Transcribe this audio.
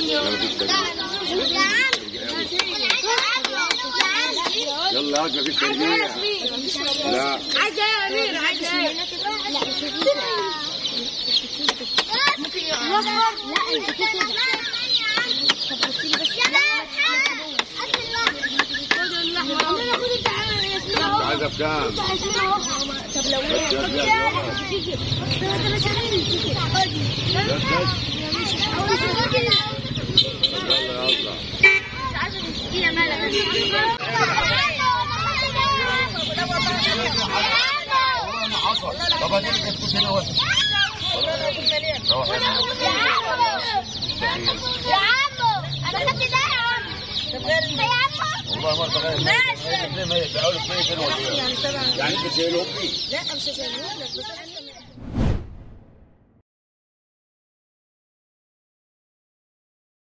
يلا هات مفيش ترجيع لا عايزة يا أمير عايزة إيه؟ لا مش كده ممكن الاصفر لا انت كده طب بصي لي بس خد اللحمة أنا خد أنت ياسمين أهو عايزة بكام؟ ياسمين اهو طب لو ايه يلا يلا طب هاتي لي كتكوت هنا واحد روح يا عم. يا عمو انا خدت ده يا عمو يا عمو والله ما انت غير ماشي. هي الاثنين هي تعالوا اثنين كده يعني انت شايل امي لا مش هشيلهولك بس